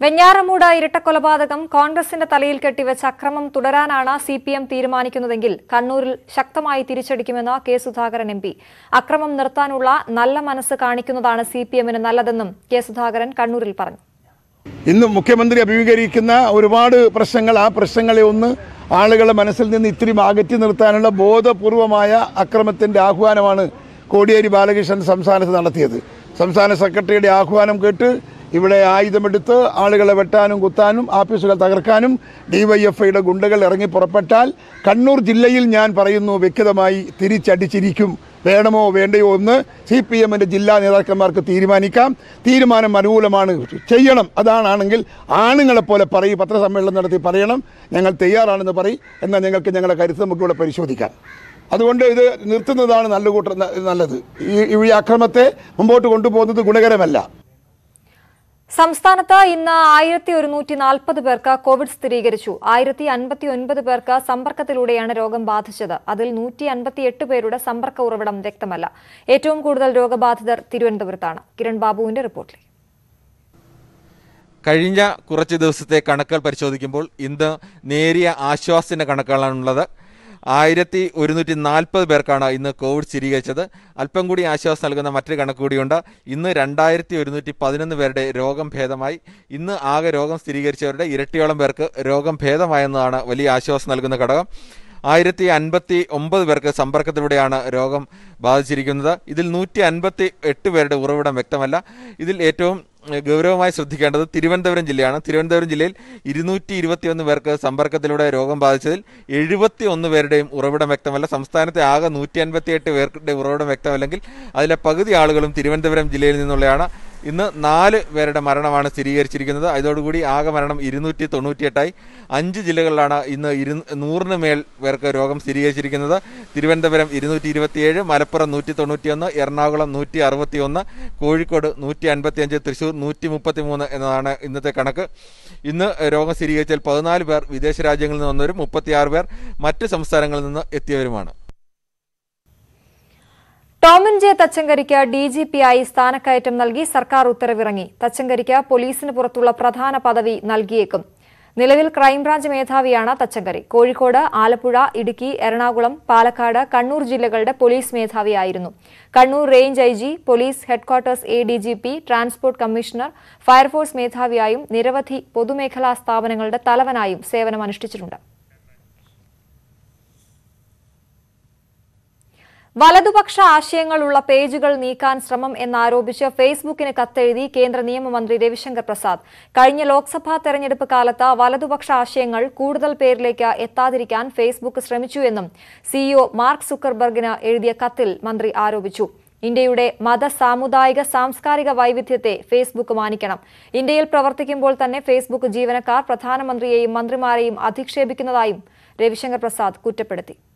വെഞ്ഞാറമൂട് ഇരട്ടക്കൊലപാതകം കോൺഗ്രസിന്റെ തലയിൽ കെട്ടിവെച്ച അക്രമം തുടരാനാണ് സി പി എം തീരുമാനിക്കുന്നതെങ്കിൽ കണ്ണൂരിൽ ശക്തമായി തിരിച്ചടിക്കുമെന്ന് കെ സുധാകരൻ എം പി അക്രമം നിർത്താനുള്ള നല്ല മനസ്സ് കാണിക്കുന്നതാണ് സി പി എമ്മിന് നല്ലതെന്നും കെ സുധാകരൻ കണ്ണൂരിൽ പറഞ്ഞു ഇന്ന് മുഖ്യമന്ത്രി അഭിമുഖീകരിക്കുന്ന ഒരുപാട് പ്രശ്നങ്ങൾ ആ പ്രശ്നങ്ങളെ ഒന്ന് ആളുകളുടെ മനസ്സിൽ നിന്ന് ഇത്തിരി അകറ്റി നിർത്താനുള്ള ബോധപൂർവമായ അക്രമത്തിൻ്റെ ആഹ്വാനമാണ് കോടിയേരി ബാലകൃഷ്ണൻ സംസ്ഥാനത്ത് നടത്തിയത് സംസ്ഥാന സെക്രട്ടറിയുടെ ആഹ്വാനം കേട്ട് ഇവിടെ ആയുധമെടുത്ത് ആളുകളെ വെട്ടാനും കുത്താനും ആഫീസുകൾ തകർക്കാനും ഡിവൈഎഫ്ഐയുടെ ഗുണ്ടകൾ ഇറങ്ങി പുറപ്പെട്ടാൽ കണ്ണൂർ ജില്ലയിൽ ഞാൻ പറയുന്നു വ്യക്തമായി തിരിച്ചടിച്ചിരിക്കും വേണമോ വേണ്ടയോ എന്ന് സി പി എമ്മിൻ്റെ ജില്ലാ നേതാക്കന്മാർക്ക് തീരുമാനിക്കാം തീരുമാനം അനുകൂലമാണ് ചെയ്യണം അതാണെങ്കിൽ ആണുങ്ങളെപ്പോലെ പറയും പത്രസമ്മേളനം നടത്തി പറയണം ഞങ്ങൾ തയ്യാറാണെന്ന് പറയും എന്നാൽ ഞങ്ങൾക്ക് ഞങ്ങളുടെ കരുത്ത് നമുക്കിവിടെ പരിശോധിക്കാം അതുകൊണ്ട് ഇത് നിർത്തുന്നതാണ് നല്ല കൂട്ട നല്ലത് ഈ ഈ അക്രമത്തെ മുമ്പോട്ട് കൊണ്ടുപോകുന്നത് ഗുണകരമല്ല സംസ്ഥാനത്ത് ഇന്ന് ആയിരത്തി ഒരുന്നൂറ്റി നാൽപ്പത് പേർക്ക് കോവിഡ് സ്ഥിരീകരിച്ചു ആയിരത്തി അൻപത്തി ഒൻപത് പേർക്ക് സമ്പർക്കത്തിലൂടെയാണ് രോഗം ബാധിച്ചത് അതിൽ നൂറ്റി അൻപത്തിയെട്ട് പേരുടെ സമ്പർക്ക ഉറവിടം വ്യക്തമല്ല ഏറ്റവും കൂടുതൽ രോഗബാധിതർ തിരുവനന്തപുരത്താണ് കിരൺ ബാബുവിന്റെ റിപ്പോർട്ടിൽ കഴിഞ്ഞ കുറച്ച് ദിവസത്തെ കണക്കുകൾ പരിശോധിക്കുമ്പോൾ ഇന്ന് നേരിയ ആശ്വാസത്തിന്റെ കണക്കുകളാണുള്ളത് ആയിരത്തി ഒരുന്നൂറ്റി നാൽപ്പത് പേർക്കാണ് ഇന്ന് കോവിഡ് സ്ഥിരീകരിച്ചത് അല്പം കൂടി ആശ്വാസം നൽകുന്ന മറ്റൊരു കണക്ക് കൂടിയുണ്ട് ഇന്ന് രണ്ടായിരത്തി ഒരുന്നൂറ്റി പതിനൊന്ന് പേരുടെ രോഗം ഭേദമായി ഇന്ന് ആകെ രോഗം സ്ഥിരീകരിച്ചവരുടെ ഇരട്ടിയോളം പേർക്ക് രോഗം ഭേദമായെന്നതാണ് വലിയ ആശ്വാസം നൽകുന്ന ഘടകം ആയിരത്തി അൻപത്തി ഒമ്പത് പേർക്ക് സമ്പർക്കത്തിലൂടെയാണ് രോഗം ബാധിച്ചിരിക്കുന്നത് ഇതിൽ നൂറ്റി അൻപത്തി എട്ട് പേരുടെ ഉറവിടം വ്യക്തമല്ല ഇതിൽ ഏറ്റവും ഏഹ്, ഗൗരവമായി ശ്രദ്ധിക്കേണ്ടത് തിരുവനന്തപുരം ജില്ലയാണ് തിരുവനന്തപുരം ജില്ലയിൽ ഇരുന്നൂറ്റി ഇരുപത്തിയൊന്ന് പേർക്ക് സമ്പർക്കത്തിലൂടെ രോഗം ബാധിച്ചതിൽ എഴുപത്തി ഒന്ന് പേരുടെയും ഉറവിടം വ്യക്തമല്ല സംസ്ഥാനത്തെ ആകെ നൂറ്റി അൻപത്തി എട്ട് പേരുടെ ഉറവിടം വ്യക്തമല്ലെങ്കിൽ അതിലെ പകുതി ആളുകളും തിരുവനന്തപുരം ജില്ലയിൽ നിന്നുള്ളതാണ് ഇന്ന് നാല് പേരുടെ മരണമാണ് സ്ഥിരീകരിച്ചിരിക്കുന്നത് അതോടുകൂടി ആകെ മരണം ഇരുന്നൂറ്റി തൊണ്ണൂറ്റിയെട്ടായി അഞ്ച് ജില്ലകളിലാണ് ഇന്ന് ഇരു നൂറിന് മേൽ പേർക്ക് രോഗം സ്ഥിരീകരിച്ചിരിക്കുന്നത് തിരുവനന്തപുരം ഇരുന്നൂറ്റി ഇരുപത്തിയേഴ് മലപ്പുറം നൂറ്റി തൊണ്ണൂറ്റിയൊന്ന് എറണാകുളം നൂറ്റി അറുപത്തിയൊന്ന് കോഴിക്കോട് നൂറ്റി അൻപത്തിയഞ്ച് തൃശ്ശൂർ നൂറ്റി മുപ്പത്തിമൂന്ന് എന്നതാണ് ഇന്നത്തെ കണക്ക് ഇന്ന് രോഗം സ്ഥിരീകരിച്ചാൽ പതിനാല് പേർ വിദേശ രാജ്യങ്ങളിൽ നിന്ന് വന്നവരും മുപ്പത്തിയാറ് പേർ മറ്റ് സംസ്ഥാനങ്ങളിൽ നിന്ന് എത്തിയവരുമാണ് ടോമിൻ ജെ തച്ചങ്കരിക്ക് ഡി ജി പി ആയി സ്ഥാനക്കയറ്റം നൽകി സർക്കാർ ഉത്തരവിറങ്ങി തച്ചങ്കരിക്ക് പോലീസിന് പുറത്തുള്ള പ്രധാന പദവി നൽകിയേക്കും നിലവിൽ ക്രൈംബ്രാഞ്ച് മേധാവിയാണ് തച്ചങ്കരി കോഴിക്കോട് ആലപ്പുഴ ഇടുക്കി എറണാകുളം പാലക്കാട് കണ്ണൂർ ജില്ലകളുടെ പോലീസ് മേധാവിയായിരുന്നു Kannur range I G police headquarters A D G P transport commissioner fire force മേധാവിയായും നിരവധി പൊതുമേഖലാ സ്ഥാപനങ്ങളുടെ തലവനായും സേവനമനുഷ്ഠിച്ചിട്ടുണ്ട് വലതുപക്ഷ ആശയങ്ങളുള്ള പേജുകൾ നീക്കാൻ ശ്രമം എന്നാരോപിച്ച് ഫേസ്ബുക്കിന് കത്തെഴുതി കേന്ദ്ര നിയമമന്ത്രി രവിശങ്കർ പ്രസാദ് കഴിഞ്ഞ ലോക്സഭാ തെരഞ്ഞെടുപ്പ് കാലത്ത് വലതുപക്ഷ ആശയങ്ങൾ കൂടുതൽ പേരിലേക്ക് എത്താതിരിക്കാൻ ഫേസ്ബുക്ക് ശ്രമിച്ചു എന്നും സിഇഒ മാർക്ക് സുക്കർബർഗിന് എഴുതിയ കത്തിൽ മന്ത്രി ആരോപിച്ചു ഇന്ത്യയുടെ മത സാമുദായിക സാംസ്കാരിക വൈവിധ്യത്തെ ഫേസ്ബുക്ക് മാനിക്കണം ഇന്ത്യയിൽ പ്രവർത്തിക്കുമ്പോൾ തന്നെ ഫേസ്ബുക്ക് ജീവനക്കാർ പ്രധാനമന്ത്രിയെയും മന്ത്രിമാരെയും അധിക്ഷേപിക്കുന്നതായും രവിശങ്കർ പ്രസാദ് കുറ്റപ്പെടുത്തി